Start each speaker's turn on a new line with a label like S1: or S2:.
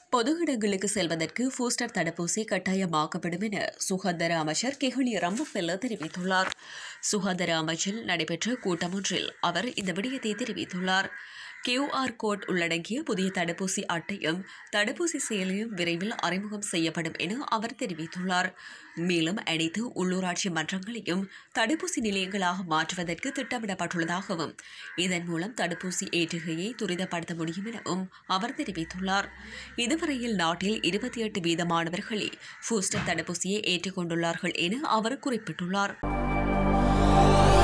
S1: பொது இடங்களுக்கு செல்வதற்கு பூஸ்டர் தடுப்பூசி கட்டாயமாக்கப்படும் என சுகாதார அமைச்சர் கெஹலி ரம்புப்பெல்ல தெரிவித்துள்ளார் சுகாதார அமைச்சில் நடைபெற்ற கூட்டம் ஒன்றில் அவர் இந்த விடயத்தை தெரிவித்துள்ளார் கியூஆர் கோட் உள்ளடங்கிய புதிய தடுப்பூசி அட்டையும் தடுப்பூசி செயலியும் விரைவில் அறிமுகம் செய்யப்படும் என அவர் தெரிவித்துள்ளார் மேலும் அனைத்து உள்ளூராட்சி மன்றங்களையும் தடுப்பூசி நிலையங்களாக மாற்றுவதற்கு திட்டமிடப்பட்டுள்ளதாகவும் இதன் மூலம் தடுப்பூசி ஏற்றுகையை துரிதப்படுத்த முடியும் எனவும் அவர் தெரிவித்துள்ளார் இதுவரையில் நாட்டில் இருபத்தி எட்டு வீதமானவர்களே பூஸ்டர் தடுப்பூசியை ஏற்றுக்கொண்டுள்ளார்கள் என அவர் குறிப்பிட்டுள்ளார்